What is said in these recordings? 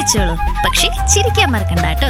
കഴിച്ചോളൂ പക്ഷെ ചിരിക്കാൻ മറക്കണ്ട കേട്ടോ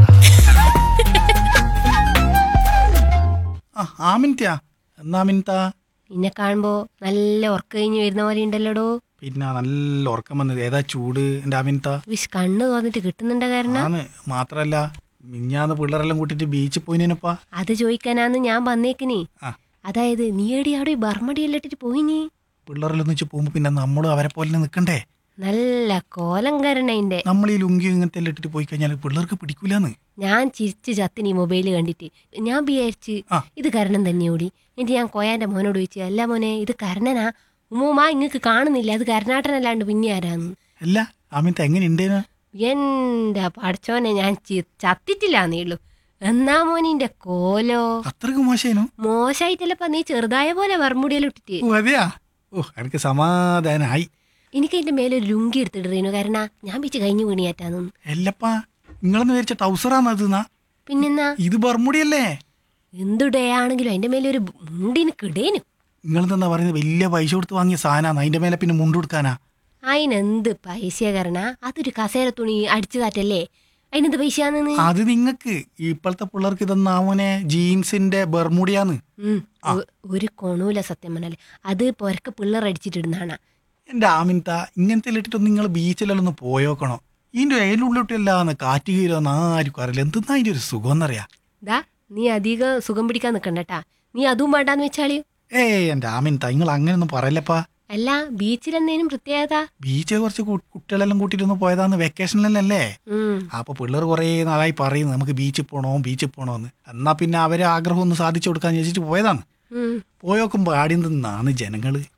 ആ ആമിൻത്യാ എന്നാ മിൻതാ നിന്നെ കാണുമ്പോ നല്ല ഉറക്ക കഴിഞ്ഞ് വരുന്ന പോലെ ഉണ്ടല്ലോടോ പിന്നെ നല്ല ഉറക്കം വന്നത് ഏതാ ചൂട് എൻ്റെ ആമിൻത വിഷ് കണ്ണ് തോന്നിട്ട് കിട്ടുന്നുണ്ട കാരണം ആന്ന് മാത്രല്ല മിഞ്ഞാന്ന് പിള്ളേരെല്ലാം കൂട്ടിട്ട് ബീച്ചിൽ പോയിനപ്പാ അത് ചോദിക്കാനാന്ന് ഞാൻ വന്നേക്കിനി ആ അതായത് നീ എടി അവിടെ ബർമടിയെല്ലാം ഇട്ടിട്ട് പോയിനി പിള്ളേരെല്ലാം വെച്ച് പോകുമ്പോൾ പിന്നെ നമ്മളും അവരെ പോലെ നിൽക്കണ്ടേ നല്ല കോലം കരണതിന്റെ നമ്മൾ ഈ ലുങ്കി ഇങ്ങനത്തെ എല്ലാം ഇട്ടിട്ട് പോയി കഴിഞ്ഞാൽ പിള്ളേർക്ക് പിടിക്കൂലെന്ന് ഞാൻ ചിരിച്ച് ചത്തിന് ഈ മൊബൈൽ കണ്ടിട്ട് ഞാൻ വിചാരിച്ച് ആ. ഇത് കരണം തന്നെ ഓടി എന്നിട്ട് ഞാൻ കോയാന്റെ മോനോട് ചോദിച്ചു അല്ല മോനെ ഇത് കരണനാ ഉമ്മുമാ ഇങ്ങക്ക് കാണുന്നില്ല അത് കരുണാട്ടനല്ലാണ്ട് പിന്നെ ആരാന്ന് അല്ല ആമിൻത എങ്ങനെ ഉണ്ടേനാ എന്റെ പഠിച്ചോനെ ഞാൻ ചി- ചത്തിട്ടില്ലാന്നേ ഉള്ളൂ എന്നാ മോനിന്റെ കോലോ അത്രക്ക് മോശേനു മോശമായിട്ടല്ലപ്പ നീ ചെറുതായ പോലെ വർമുടിയെല്ലാം ഇട്ടിട്ട് ഓ അതെയാ ഓ എനിക്ക് സമാധാനായി എനിക്ക് അതിന്റെ മേലെ ഒരു ലുങ്കി എടുത്തിടുന്നു കാരണം ഞാൻ വെച്ച് കഴിഞ്ഞു വീണിയാറ്റാന്ന് എല്ലപ്പാ നിങ്ങളെന്ന് വിചാരിച്ച ടൗസറാന്ന് എന്നാ പിന്നെന്നാ ഇത് ബർമുടിയല്ലേ എന്തുടയാണെങ്കിലും അതിന്റെ മേലെ ഒരു മുണ്ടിന് കിടേനു നിങ്ങളെന്താ പറയുന്നത് വലിയ പൈസ കൊടുത്ത് വാങ്ങിയ സാധനമാണ് അതിന്റെ മേലെ പിന്നെ മുണ്ട് കൊടുക്കാനാ അതിനെന്ത് പൈസ കരണ അതൊരു കസേര തുണി അടിച്ചു കാറ്റല്ലേ അതിനെന്ത് പൈസയാന്ന് അത് നിങ്ങക്ക് ഇപ്പോഴത്തെ പിള്ളേർക്ക് ഇതൊന്നും അവനെ ജീൻസിന്റെ ബർമുടിയാന്ന് ഉം, ഒ- ഒരു കൊണൂല സത്യം പറഞ്ഞാല് അത് പൊരക്ക പിള്ളേർ അടിച്ചിട്ടിടുന്നാണ് എന്റെ ആമിൻത ഇങ്ങനത്തെ ഇട്ടിട്ടൊന്നും നിങ്ങൾ ബീച്ചിലെല്ലാം ഒന്ന് പോയോക്കണോ ഇതിന്റെ അയലുള്ളിട്ടല്ലാന്ന് കാറ്റ് കീരോന്ന് ആർക്കും അറിയില്ല എന്തെന്നാ അതിന്റെ ഒരു സുഖം എന്നറിയാ ദാ നീ അധികം സുഖം പിടിക്കാൻ നിക്കണ്ടട്ടാ നീ അതും വേണ്ടാന്ന് വെച്ചാളി ഏയ് എന്റെ ആമിൻത നിങ്ങൾ അങ്ങനെയൊന്നും പറയല്ലപ്പാ അല്ല ബീച്ചിലെന്തേനും പ്രത്യേകത ബീച്ചിൽ കുറച്ച് കു- കുട്ടികളെല്ലാം കൂട്ടിയിട്ടൊന്ന് പോയതാന്ന് വെക്കേഷനിലല്ലേ ഉം അപ്പൊ പിള്ളേർ കുറേ നാളായി പറയുന്നു നമുക്ക് ബീച്ചിൽ പോണോ ബീച്ചിൽ പോണോന്ന് എന്നാ പിന്നെ അവരെ ആഗ്രഹം ഒന്ന് സാധിച്ചു കൊടുക്കാന്ന് ചോദിച്ചിട്ട് പോയതാണ് ഉം പോയോക്കുമ്പോ ആടി നിന്നാണ് ജനങ്ങള്